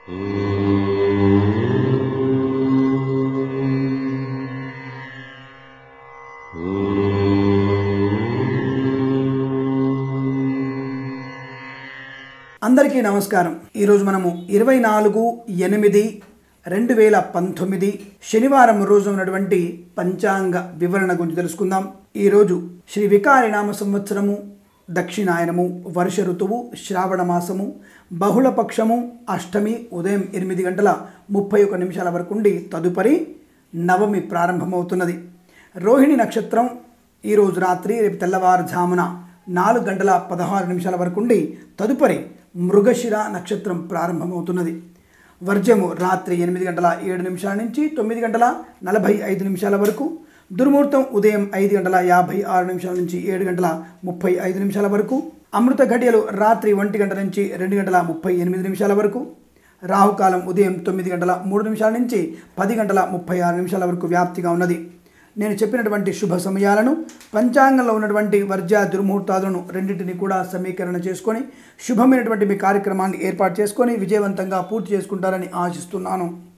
అందరికీ నమస్కారం ఈరోజు మనము ఇరవై నాలుగు ఎనిమిది రెండు వేల పంతొమ్మిది శనివారం రోజు ఉన్నటువంటి పంచాంగ వివరణ గురించి తెలుసుకుందాం ఈరోజు శ్రీ వికారి నామ సంవత్సరము దక్షిణాయనము వర్ష ఋతువు శ్రావణ మాసము బహుళ పక్షము అష్టమి ఉదయం ఎనిమిది గంటల ముప్పై ఒక నిమిషాల వరకు ఉండి తదుపరి నవమి ప్రారంభమవుతున్నది రోహిణి నక్షత్రం ఈరోజు రాత్రి రేపు తెల్లవారుజామున నాలుగు గంటల పదహారు నిమిషాల వరకు ఉండి తదుపరి మృగశిర నక్షత్రం ప్రారంభమవుతున్నది వర్జము రాత్రి ఎనిమిది గంటల ఏడు నిమిషాల నుంచి తొమ్మిది గంటల నలభై ఐదు నిమిషాల వరకు దుర్ముహూర్తం ఉదయం ఐదు గంటల యాభై ఆరు నిమిషాల నుంచి ఏడు గంటల ముప్పై ఐదు నిమిషాల వరకు అమృత ఘడియలు రాత్రి ఒంటి గంట నుంచి రెండు గంటల ముప్పై ఎనిమిది నిమిషాల వరకు రాహుకాలం ఉదయం తొమ్మిది గంటల మూడు నిమిషాల నుంచి పది గంటల ముప్పై ఆరు నిమిషాల వరకు వ్యాప్తిగా ఉన్నది నేను చెప్పినటువంటి శుభ సమయాలను పంచాంగంలో ఉన్నటువంటి వర్జ దుర్ముహూర్తాలను రెండింటిని కూడా సమీకరణ చేసుకొని శుభమైనటువంటి మీ కార్యక్రమాన్ని ఏర్పాటు చేసుకొని విజయవంతంగా పూర్తి చేసుకుంటారని ఆశిస్తున్నాను